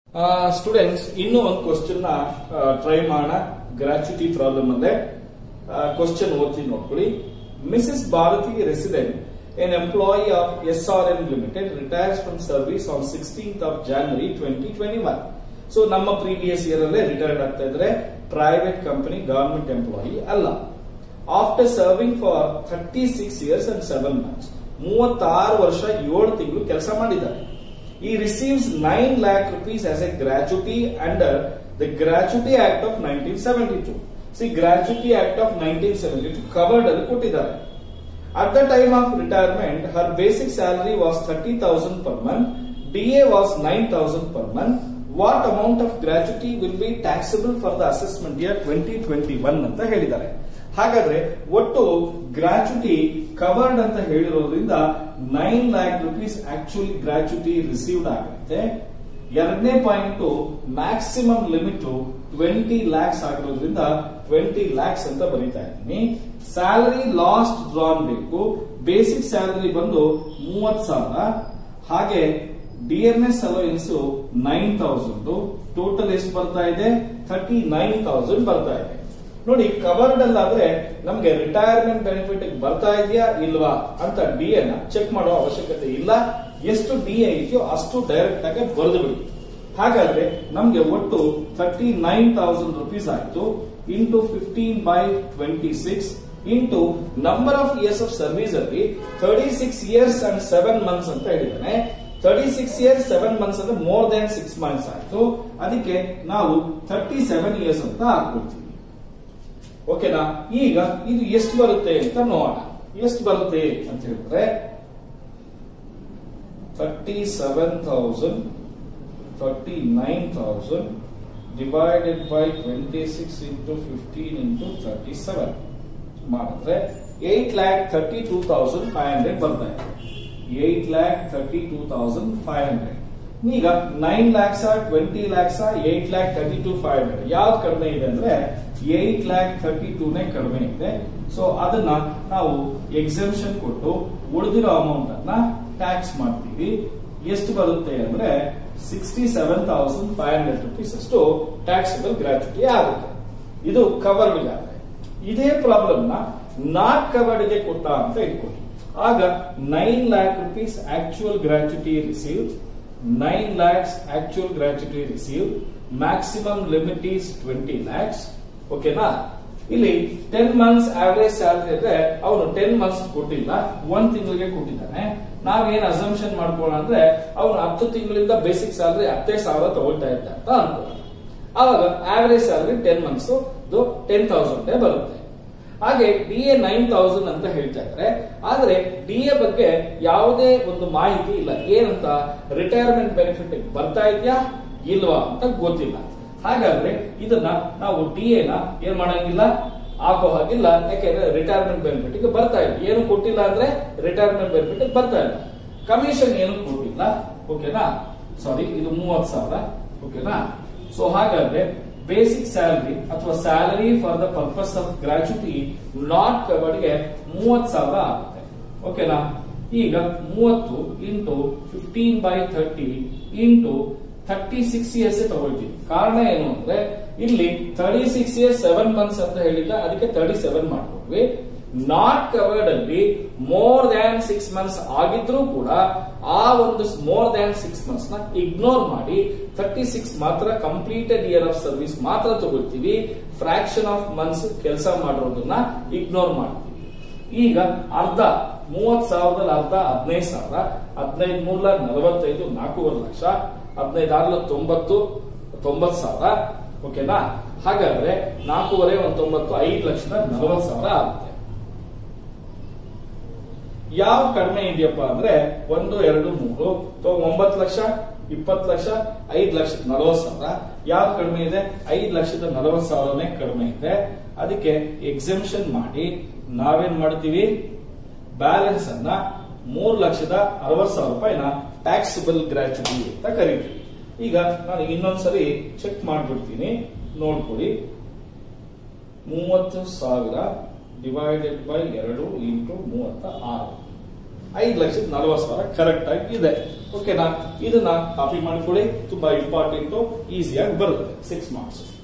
Students ಇನ್ನೂ ಒಂದು question ನ ಟ್ರೈ ಮಾಡೋಣ ಗ್ರಾಚ್ಯುಟಿ ಪ್ರಾಬ್ಲಮ್ ಅಲ್ಲೇ ಕ್ವಶನ್ ಓದ್ತೀನಿ ನೋಡ್ಕೊಳ್ಳಿ Mrs Bharati resident an employee of S R N limited retires from service on sixteenth of January twenty twenty one so ನಮ್ಮ previous year ಅಲ್ಲೇ retired ಆಗ್ತಾ ಇದ್ರೆ ಪ್ರೈವೇಟ್ ಕಂಪನಿ ಗವರ್ಮೆಂಟ್ ಎಂಪ್ಲಾಯಿ ಅಲ್ಲ after serving for thirty six years and seven months ಮೂವತ್ತಾರು ವರ್ಷ ಏಳು ತಿಂಗಳು ಕೆಲಸ ಮಾಡಿದ್ದಾರೆ he receives 9 lakh rupees as a gratuity under the Gratuity Act of 1972. See, Gratuity Act of 1972 covered ಅಲ್ಲಿ ಕೊಟ್ಟಿದ್ದಾರೆ At the time of retirement, her basic salary was 30,000 per month, DA was 9,000 per month. What amount of gratuity will be taxable for the assessment year 2021 ಅಂತ ಹೇಳಿದ್ದಾರೆ ಹಾಗಾದ್ರೆ ಒಟ್ಟು gratuity covered ಅಂತ ಹೇಳಿರೋದ್ರಿಂದ nine lakh rupees actually gratuity received ಆಗುತ್ತೆ ಎರಡನೇ point maximum limit twenty lakhs ಆಗಿರೋದ್ರಿಂದ twenty lakhs ಅಂತ ಬರೀತಾ ಇದ್ದೀನಿ ಸ್ಯಾಲರಿ ಲಾಸ್ಟ್ ಡ್ರಾನ್ ಬೇಕು ಬೇಸಿಕ್ ಸ್ಯಾಲರಿ ಬಂದು ಮೂವತ್ ಸಾವಿರ ಹಾಗೆ DNS allowance nine thousand total ಎಷ್ಟು ಬರ್ತಾ ಇದೆ ಥರ್ಟಿ ನೈನ್ ತೌಸಂಡ್ ಬರ್ತಾ ಇದೆ ನೋಡಿ ಕವರ್ಡ್ ಅಲ್ಲಾದ್ರೆ ನಮ್ಗೆ ರಿಟೈರ್ಮೆಂಟ್ ಬೆನಿಫಿಟ್ ಬರ್ತಾ ಇದೆಯಾ ಇಲ್ವಾ ಅಂತ ಡಿ ನ ಚೆಕ್ ಮಾಡೋ ಅವಶ್ಯಕತೆ ಇಲ್ಲ ಎಷ್ಟು ಡಿ ಎ ಇದೆಯೋ ಅಷ್ಟು ಡೈರೆಕ್ಟ್ ಆಗಿ ಬರೆದು ಬಿಡಿ ಹಾಗಾದ್ರೆ ನಮ್ಗೆ ಒಟ್ಟು ಥರ್ಟಿ ನೈನ್ ತೌಸಂಡ್ ರುಪೀಸ್ ಆಯ್ತು into fifteen by twenty six into number of years of service ಅಲ್ಲಿ thirty six years and seven months ಅಂತ ಹೇಳಿದಾನೆ thirty six years seven months ಅಂದ್ರೆ ಮೋರ್ ದನ್ ಸಿಕ್ಸ್ ಮಂತ್ಸ್ ಆಯ್ತು ಅದಕ್ಕೆ ನಾವು ಥರ್ಟಿ ಸೆವೆನ್ ಇಯರ್ಸ್ ಅಂತ ಹಾಕ್ಬಿಡ್ತೀವಿ ಓಕೆನಾ ಈಗ ಇದು ಎಷ್ಟು ಬರುತ್ತೆ ಅಂತ ನೋಡೋಣ ಎಷ್ಟು ಬರುತ್ತೆ ಅಂತ ಹೇಳಿದ್ರೆ thirty seven thousand thirty nine thousand divided by twenty six into fifteen into thirty seven ಮಾಡಿದ್ರೆ eight lakh thirty two thousand five hundred ಬರ್ತಾ ಇದೆ eight lakh thirty two thousand five hundred ಈಗ nine lakhs twenty lakhs eight lakh thirty two five hundred ಯಾವ್ದು ಕಡಿಮೆ ಇದೆ ಅಂದ್ರೆ eight lakh thirty ಟೂನೇ ಕಡಿಮೆ ಇದೆ ಸೊ ಅದನ್ನ ನಾವು ಎಕ್ಸೆಂಪ್ಷನ್ ಕೊಟ್ಟು ಉಳಿದಿರೋ ಅಮೌಂಟ್ ಅನ್ನ ಟ್ಯಾಕ್ಸ್ ಮಾಡ್ತೀವಿ ಎಷ್ಟು ಬರುತ್ತೆ ಅಂದ್ರೆ sixty seven thousand five hundred rupees ಅಷ್ಟು ಟ್ಯಾಕ್ಸಬಲ್ ಗ್ರಾಚ್ಯುಟಿ ಆಗುತ್ತೆ ಇದು ಕವರ್ಡ್ ಆದ್ರೆ ಇದೇ ಪ್ರಾಬ್ಲಮ್ ನ ನಾಟ್ ಕವರ್ಡ್ ಗೆ ಕೊಟ್ಟ ಅಂತ ಇಟ್ಕೊಳ್ಳಿ ಆಗ nine lakh rupees actual gratuity receive nine lakhs actual gratuity receive maximum limit is twenty lakhs ಓಕೆನಾ ಇಲ್ಲಿ ಟೆನ್ ಮಂತ್ಸ್ ಆವರೇಜ್ ಸ್ಯಾಲರಿ ಅಂದ್ರೆ ಅವನು ಟೆನ್ ಮಂತ್ಸ್ ಕೊಟ್ಟಿಲ್ಲ ಒಂದ್ ತಿಂಗಳಿಗೆ ಕೊಟ್ಟಿದ್ದಾನೆ ನಾವೇನ್ ಅಸಂಪ್ಷನ್ ಮಾಡ್ಕೊಳ್ಳೋಣ ಅಂದ್ರೆ ಅವನು ಹತ್ತು ತಿಂಗಳಿಂದ ಬೇಸಿಕ್ ಸ್ಯಾಲರಿ ಹತ್ತೇ ಸಾವಿರ ತಗೊಳ್ತಾ ಇದ್ದ ಅಂತ ಅನ್ಕೊಳ್ಳೋಣ ಅವಾಗ average salary ten months ten thousand ಬರುತ್ತೆ ಹಾಗೆ ಡಿ ಎ ನೈನ್ ತೌಸಂಡ್ ಅಂತ ಹೇಳ್ತಾ ಇದ್ದಾರೆ ಆದ್ರೆ ಡಿ ಎ ಬಗ್ಗೆ ಯಾವುದೇ ಒಂದು ಮಾಹಿತಿ ಇಲ್ಲ ಏನಂತ ರಿಟೈರ್ಮೆಂಟ್ ಬೆನಿಫಿಟ್ ಬರ್ತಾ ಇದೆಯಾ ಇಲ್ವಾ ಅಂತ ಗೊತ್ತಿಲ್ಲ ಹಾಗಾದ್ರೆ ಇದನ್ನ ನಾವು ಡಿ ಎನ ಏನ್ ಮಾಡಂಗಿಲ್ಲ ಹಾಕೋ ಹಾಗಿಲ್ಲ ಯಾಕೆಂದ್ರೆ ರಿಟೈರ್ಮೆಂಟ್ ಬೆನಿಫಿಟ್ ಬರ್ತಾ ಇಲ್ಲ ಏನು ಕೊಟ್ಟಿಲ್ಲ ಅಂದ್ರೆ ರಿಟೈರ್ಮೆಂಟ್ ಬೆನಿಫಿಟ್ ಬರ್ತಾ ಇಲ್ಲ ಕಮಿಷನ್ ಏನು ಕೊಟ್ಟಿಲ್ಲ ಓಕೆನಾ ಸಾರಿ ಇದು ಮೂವತ್ ಸಾವಿರ ಓಕೆನಾ ಸೊ ಹಾಗಾದ್ರೆ ಬೇಸಿಕ್ ಸ್ಯಾಲರಿ ಅಥವಾ salary for the purpose of gratuity not ಕವರ್ಡ್ಗೆ ಮೂವತ್ ಸಾವಿರ ಆಗುತ್ತೆ ಓಕೆನಾ ಈಗ ಮೂವತ್ತು into fifteen by thirty into thirty six years ತಗೊಳ್ತೀವಿ ಕಾರಣ ಏನು ಅಂದ್ರೆ ಇಲ್ಲಿ thirty six years seven months ಅಂತ ಹೇಳಿಲ್ಲ ಅದಕ್ಕೆ ತರ್ಟಿ ಸೆವೆನ್ ಮಾಡ್ಕೊಂಡ್ವಿ ನಾಟ್ ಕವರ್ಡ್ ಅಲ್ಲಿ ಮೋರ್ ದ್ಯಾನ್ ಸಿಕ್ಸ್ ಮಂತ್ಸ್ ಆಗಿದ್ರೂ ಕೂಡ ಆ ಒಂದು ಮೋರ್ ದ್ಯಾನ್ ಸಿಕ್ಸ್ ಮಂತ್ಸ್ ನ ಇಗ್ನೋರ್ ಮಾಡಿ ಥರ್ಟಿ ಸಿಕ್ಸ್ ಮಾತ್ರ ಕಂಪ್ಲೀಟೆಡ್ ಇಯರ್ ಆಫ್ ಸರ್ವಿಸ್ ಮಾತ್ರ ತಗೊಳ್ತೀವಿ ಫ್ರಾಕ್ಷನ್ ಆಫ್ ಮಂತ್ಸ್ ಕೆಲಸ ಮಾಡಿರೋದನ್ನ ಇಗ್ನೋರ್ ಮಾಡ್ತೀವಿ ಈಗ ಅರ್ಧ ಮೂವತ್ ಸಾವಿರದಲ್ಲಿ ಅರ್ಧ ಹದಿನೈದು ಸಾವಿರ ಹದಿನೈದು ಮೂರ್ಲ ನಲವತ್ತೈದು ನಾಲ್ಕೂವರೆ ಲಕ್ಷ ಹದಿನೈದು ಆರ್ಲ ತೊಂಬತ್ತು ತೊಂಬತ್ ಸಾವಿರ ಓಕೆನಾ ಹಾಗಾದ್ರೆ ನಾಲ್ಕೂವರೆ ಒಂದ್ ತೊಂಬತ್ತು ಐದು ಲಕ್ಷದ ನಲವತ್ ಸಾವಿರ ಆಗುತ್ತೆ ಯಾವ ಕಡಿಮೆ ಇದೆಯಪ್ಪ ಅಂದ್ರೆ ಒಂದು ಎರಡು ಮೂರು ಒಂಬತ್ತು ಲಕ್ಷ ಇಪ್ಪತ್ತು ಲಕ್ಷ ಐದು ಲಕ್ಷದ ನಲವತ್ ಸಾವಿರ ಯಾವ ಕಡಿಮೆ ಇದೆ ಐದು ಲಕ್ಷದ ನಲವತ್ ಸಾವಿರನೇ ಕಡಿಮೆ ಇದೆ ಅದಕ್ಕೆ ಎಕ್ಸೆಂಪ್ಷನ್ ಮಾಡಿ ನಾವೇನ್ ಮಾಡ್ತೀವಿ ಬ್ಯಾಲೆನ್ಸ್ ಅನ್ನ ಮೂರ್ ಲಕ್ಷದ ಅರವತ್ ಸಾವಿರ ರೂಪಾಯಿನ ಟ್ಯಾಕ್ಸಿಬಲ್ ಗ್ರಾಚ್ಯುಟಿ ಅಂತ ಕರಿತೀವಿ ಈಗ ನಾನು ಇನ್ನೊಂದ್ಸರಿ ಚೆಕ್ ಮಾಡ್ಬಿಡ್ತೀನಿ ನೋಡ್ಕೊಡಿ ಮೂವತ್ತು ಸಾವಿರ ಡಿವೈಡೆಡ್ ಬೈ ಎರಡು ಇಂಟು ಮೂವತ್ತ ಆರು ಐದು ಲಕ್ಷದ ನಲವತ್ತು ಸಾವಿರ ಕರೆಕ್ಟ್ ಆಗಿ ಇದೆ ಓಕೆನಾ ಇದನ್ನ ಕಾಪಿ ಮಾಡ್ಕೊಳ್ಳಿ ತುಂಬಾ ಇಂಪಾರ್ಟೆಂಟ್ ಈಸಿಯಾಗಿ ಬರುತ್ತೆ ಸಿಕ್ಸ್ ಮಾರ್ಕ್ಸ್